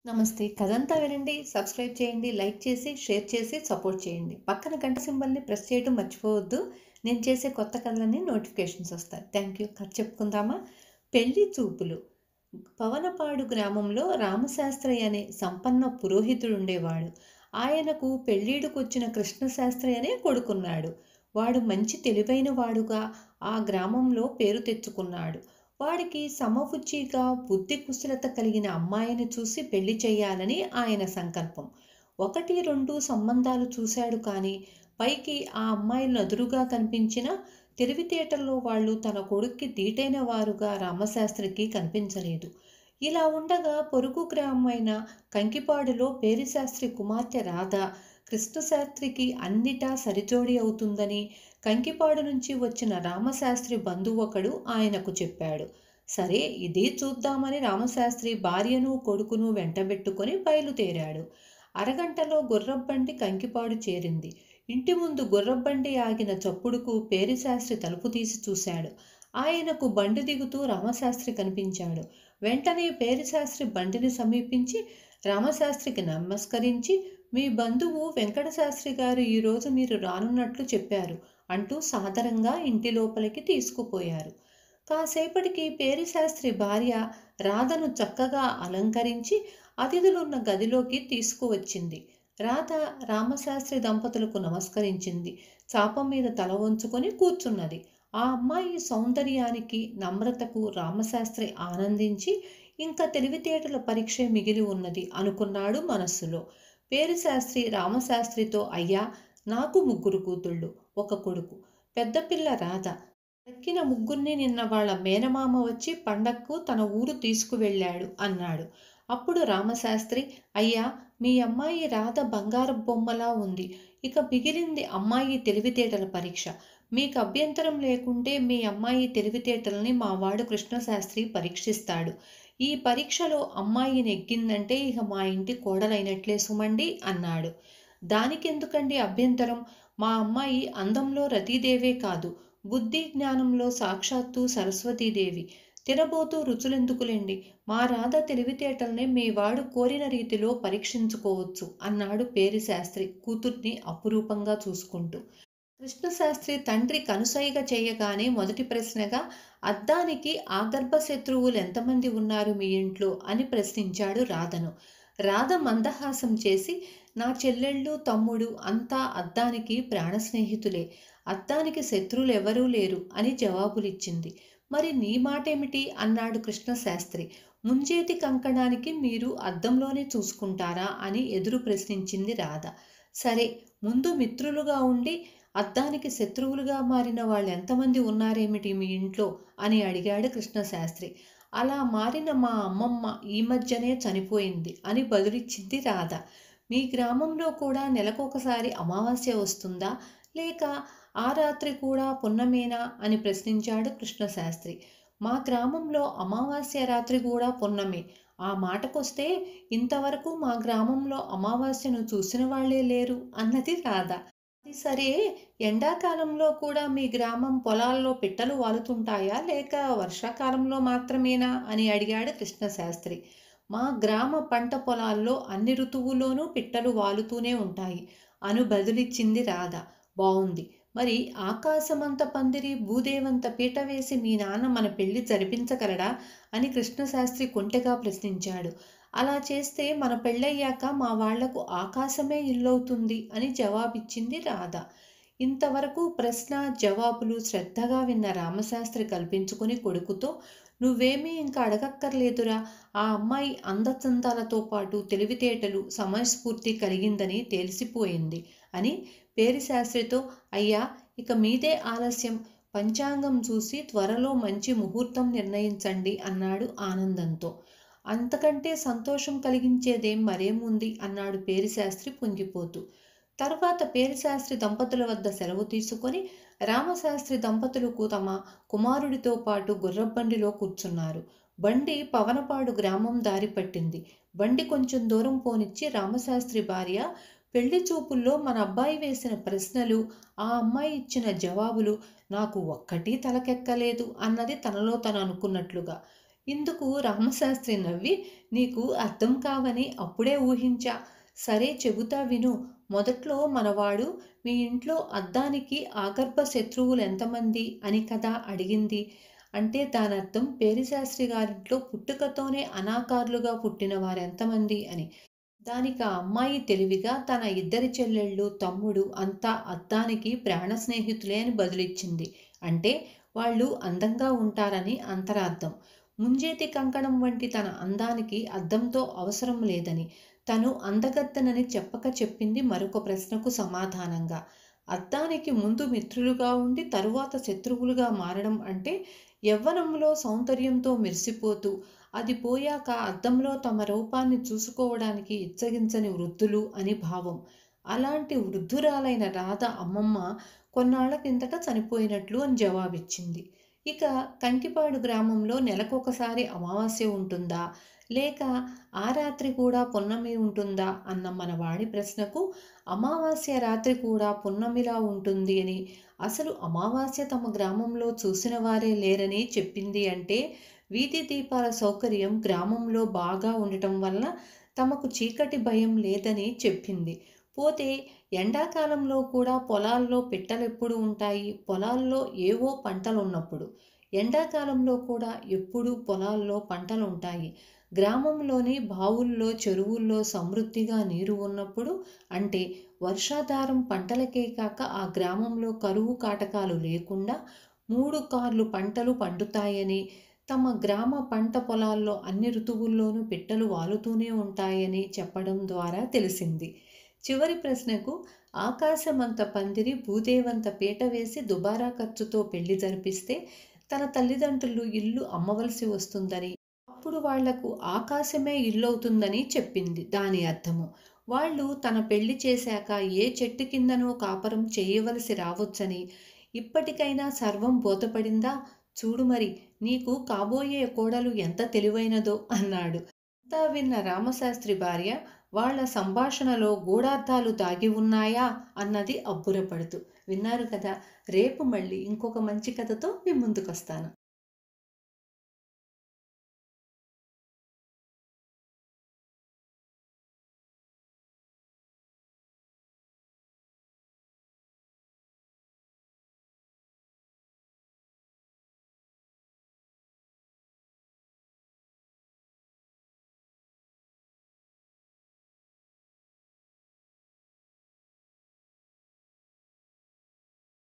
నమస్తే కథంతా వినండి సబ్స్క్రైబ్ చేయండి లైక్ చేసి షేర్ చేసి సపోర్ట్ చేయండి పక్కన గంట సింబల్ని ప్రెస్ చేయడం మర్చిపోవద్దు నేను చేసే కొత్త కథలన్నీ నోటిఫికేషన్స్ వస్తాయి థ్యాంక్ యూ కథ చెప్పుకుందామా పెళ్లి చూపులు పవనపాడు గ్రామంలో రామశాస్త్రి అనే సంపన్న పురోహితుడు ఉండేవాడు ఆయనకు పెళ్ళీడుకొచ్చిన కృష్ణశాస్త్రి అనే కొడుకున్నాడు వాడు మంచి తెలివైన వాడుగా ఆ గ్రామంలో పేరు తెచ్చుకున్నాడు వాడికి సమబుద్ధిగా బుద్ధి కుశలత కలిగిన అమ్మాయిని చూసి పెళ్లి చేయాలని ఆయన సంకల్పం ఒకటి రెండు సంబంధాలు చూశాడు కానీ పైకి ఆ అమ్మాయిలను ఎదురుగా కనిపించిన తెలివితేటల్లో వాళ్ళు తన కొడుక్కి దీటైన వారుగా రామశాస్త్రికి కనిపించలేదు ఇలా ఉండగా పొరుగు గ్రామమైన కంకిపాడులో పేరిశాస్త్రి కుమార్తె రాధ కృష్ణశాస్త్రికి అన్నిటా సరిజోడి అవుతుందని కంకిపాడు నుంచి వచ్చిన రామశాస్త్రి బంధువు ఒకడు ఆయనకు చెప్పాడు సరే ఇది చూద్దామని రామశాస్త్రి భార్యను కొడుకును వెంటబెట్టుకొని బయలుదేరాడు అరగంటలో గుర్రబండి కంకిపాడు చేరింది ఇంటి ముందు గుర్రబండి ఆగిన చప్పుడుకు పేరిశాస్త్రి తలుపు తీసి చూశాడు ఆయనకు బండి దిగుతూ రామశాస్త్రి కనిపించాడు వెంటనే పేరిశాస్త్రి బండిని సమీపించి రామశాస్త్రికి నమస్కరించి మీ బంధువు వెంకటశాస్త్రి గారు ఈరోజు మీరు రానున్నట్లు చెప్పారు అంటూ సాదరంగా ఇంటి లోపలికి తీసుకుపోయారు కాసేపటికి పేరిశాస్త్రి భార్య రాధను చక్కగా అలంకరించి అతిథులున్న గదిలోకి తీసుకువచ్చింది రాధ రామశాస్త్రి దంపతులకు నమస్కరించింది చాపం మీద తల వంచుకొని కూర్చున్నది ఆ అమ్మాయి సౌందర్యానికి నమ్రతకు రామశాస్త్రి ఆనందించి ఇంకా తెలివితేటల పరీక్ష మిగిలి ఉన్నది అనుకున్నాడు మనస్సులో పేరుశాస్త్రి రామశాస్త్రితో అయ్యా నాకు ముగ్గురు కూతుళ్ళు ఒక కొడుకు పెద్ద పిల్ల రాధ దక్కిన ముగ్గురిని నిన్న వాళ్ళ మేనమామ వచ్చి పండక్కు తన ఊరు తీసుకువెళ్ళాడు అన్నాడు అప్పుడు రామశాస్త్రి అయ్యా మీ అమ్మాయి రాధ బంగారు బొమ్మలా ఉంది ఇక మిగిలింది అమ్మాయి తెలివితేటల పరీక్ష మీకు అభ్యంతరం లేకుంటే మీ అమ్మాయి తెలివితేటల్ని మా వాడు కృష్ణశాస్త్రి పరీక్షిస్తాడు ఈ పరీక్షలో అమ్మాయి నెగ్గిందంటే ఇక మా ఇంటి కోడలైనట్లే సుమండి అన్నాడు దానికెందుకండి అభ్యంతరం మా అమ్మాయి అందంలో రతీదేవే కాదు బుద్ధి జ్ఞానంలో సాక్షాత్తు సరస్వతీదేవి తినబోతూ రుచులెందుకులేండి మా రాధ తెలివితేటల్ని మీ వాడు కోరిన రీతిలో పరీక్షించుకోవచ్చు అన్నాడు పేరిశాస్త్రి కూతుర్ని అపురూపంగా చూసుకుంటూ కృష్ణశాస్త్రి తండ్రి కనుసైగ చేయగానే మొదటి ప్రశ్నగా అద్దానికి ఆగర్భ శత్రువులు ఎంతమంది ఉన్నారు మీ ఇంట్లో అని ప్రశ్నించాడు రాధను రాధ మందహాసం చేసి నా చెల్లెళ్ళు తమ్ముడు అంతా అద్దానికి ప్రాణ స్నేహితులే అద్దానికి శత్రువులు ఎవరూ లేరు అని జవాబులిచ్చింది మరి నీ మాటేమిటి అన్నాడు కృష్ణశాస్త్రి ముంజేతి కంకణానికి మీరు అద్దంలోనే చూసుకుంటారా అని ఎదురు ప్రశ్నించింది రాధ సరే ముందు మిత్రులుగా ఉండి అద్దానికి శత్రువులుగా మారిన వాళ్ళు ఎంతమంది ఉన్నారేమిటి మీ ఇంట్లో అని అడిగాడు కృష్ణశాస్త్రి అలా మారిన మా అమ్మమ్మ ఈ మధ్యనే చనిపోయింది అని బదులిచ్చింది రాధ మీ గ్రామంలో కూడా నెలకొకసారి అమావాస్య వస్తుందా లేక ఆ రాత్రి కూడా పున్నమేనా అని ప్రశ్నించాడు కృష్ణశాస్త్రి మా గ్రామంలో అమావాస్య రాత్రి కూడా పున్నమే ఆ మాటకొస్తే ఇంతవరకు మా గ్రామంలో అమావాస్యను చూసిన వాళ్లే లేరు అన్నది రాధ అది సరే ఎండాకాలంలో కూడా మీ గ్రామం పొలాల్లో పిట్టలు వాలుతుంటాయా లేక వర్షాకాలంలో మాత్రమేనా అని అడిగాడు కృష్ణశాస్త్రి మా గ్రామ పంట పొలాల్లో అన్ని ఋతువుల్లోనూ పిట్టలు వాలుతూనే ఉంటాయి అను బదులిచ్చింది రాధ బాగుంది మరి ఆకాశమంత పందిరి భూదేవంత పీట వేసి మీ నాన్న మన పెళ్లి జరిపించగలడా అని కృష్ణశాస్త్రి కొంటెగా ప్రశ్నించాడు అలా చేస్తే మన పెళ్ళయ్యాక మా వాళ్లకు ఆకాశమే ఇల్లవుతుంది అని జవాబిచ్చింది రాధ ఇంతవరకు ప్రశ్న జవాబులు శ్రద్ధగా విన్న రామశాస్త్రి కల్పించుకుని కొడుకుతో నువ్వేమీ ఇంకా అడగక్కర్లేదురా ఆ అమ్మాయి అందచందాలతో పాటు తెలివితేటలు సమయస్ఫూర్తి కలిగిందని తెలిసిపోయింది అని పేరిశాస్త్రితో అయ్యా ఇక మీదే ఆలస్యం పంచాంగం చూసి త్వరలో మంచి ముహూర్తం నిర్ణయించండి అన్నాడు ఆనందంతో అంతకంటే సంతోషం కలిగించేదేం మరేముంది అన్నాడు పేరిశాస్త్రి పొంగిపోతూ తర్వాత పేరిశాస్త్రి దంపతుల వద్ద సెలవు తీసుకొని రామశాస్త్రి దంపతులకు తమ కుమారుడితో పాటు గుర్రబండిలో కూర్చున్నారు బండి పవనపాడు గ్రామం దారి పట్టింది బండి కొంచెం దూరం పోనిచ్చి రామశాస్త్రి భార్య పెళ్లి చూపుల్లో మన అబ్బాయి వేసిన ప్రశ్నలు ఆ అమ్మాయి ఇచ్చిన జవాబులు నాకు ఒక్కటి తలకెక్కలేదు అన్నది తనలో తను అనుకున్నట్లుగా ఇందుకు రామశాస్త్రి నవ్వి నీకు అర్థం కావని అప్పుడే ఊహించా సరే చెబుతా విను మొదట్లో మనవాడు మీ ఇంట్లో అద్దానికి ఆగర్భ శత్రువులు ఎంతమంది అని కదా అడిగింది అంటే దానర్థం పేరిశాస్త్రి గారింట్లో పుట్టుకతోనే అనాకారులుగా పుట్టిన వారెంతమంది అని దానికి ఆ అమ్మాయి తెలివిగా తన ఇద్దరి చెల్లెళ్ళు తమ్ముడు అంతా అద్దానికి ప్రాణ స్నేహితులే అని బదులిచ్చింది అంటే వాళ్ళు అందంగా ఉంటారని అంతరార్థం ముంజేతి కంకణం వంటి తన అందానికి అద్దంతో అవసరం లేదని తను అందగత్తనని చెప్పక చెప్పింది మరొక ప్రశ్నకు సమాధానంగా అద్దానికి ముందు మిత్రులుగా ఉండి తరువాత శత్రువులుగా మారడం అంటే యవ్వనంలో సౌందర్యంతో మెరిసిపోతూ అది పోయాక అద్దంలో తమ రూపాన్ని చూసుకోవడానికి ఇచ్చగించని వృద్ధులు అని భావం అలాంటి వృద్ధురాలైన రాధ అమ్మమ్మ కొన్నాళ్ల కిందట చనిపోయినట్లు అని జవాబిచ్చింది ఇక కంకిపాడు గ్రామంలో నెలకొకసారి అమావాస్య ఉంటుందా లేక ఆ రాత్రి కూడా పున్నమి ఉంటుందా అన్న మన వాడి ప్రశ్నకు అమావాస్య రాత్రి కూడా పున్నమిలా ఉంటుంది అని అసలు అమావాస్య తమ గ్రామంలో చూసిన వారే లేరని చెప్పింది అంటే వీధి దీపాల సౌకర్యం గ్రామంలో బాగా ఉండటం వల్ల తమకు చీకటి భయం లేదని చెప్పింది పోతే ఎండాకాలంలో కూడా పొలాల్లో పిట్టలెప్పుడు ఉంటాయి పొలాల్లో ఏవో పంటలు ఉన్నప్పుడు ఎండాకాలంలో కూడా ఎప్పుడు పొలాల్లో పంటలు ఉంటాయి గ్రామంలోని బావుల్లో చెరువుల్లో సమృద్ధిగా నీరు ఉన్నప్పుడు అంటే వర్షాధారం పంటలకే కాక ఆ గ్రామంలో కరువు కాటకాలు లేకుండా మూడు కార్లు పంటలు పండుతాయని తమ గ్రామ పంట పొలాల్లో అన్ని ఋతువుల్లోనూ పిట్టలు వాలుతూనే ఉంటాయని చెప్పడం ద్వారా తెలిసింది చివరి ప్రశ్నకు ఆకాశమంత పందిరి భూదేవంత పీట వేసి దుబారా ఖర్చుతో పెళ్లి జరిపిస్తే తన తల్లిదండ్రులు ఇల్లు అమ్మవలసి వస్తుందని అప్పుడు వాళ్లకు ఆకాశమే ఇల్లు అవుతుందని చెప్పింది దాని అర్థము వాళ్ళు తన పెళ్లి చేశాక ఏ చెట్టు కిందనో కాపరం చేయవలసి రావచ్చని ఇప్పటికైనా సర్వం బోధపడిందా చూడు మరి నీకు కాబోయే కోడలు ఎంత తెలివైనదో అన్నాడు అంతా విన్న రామశాస్త్రి భార్య వాళ్ళ సంభాషణలో గూఢార్థాలు దాగి ఉన్నాయా అన్నది అబ్బురపడుతూ విన్నారు కదా రేపు మళ్ళీ ఇంకొక మంచి కథతో మీ ముందుకొస్తాను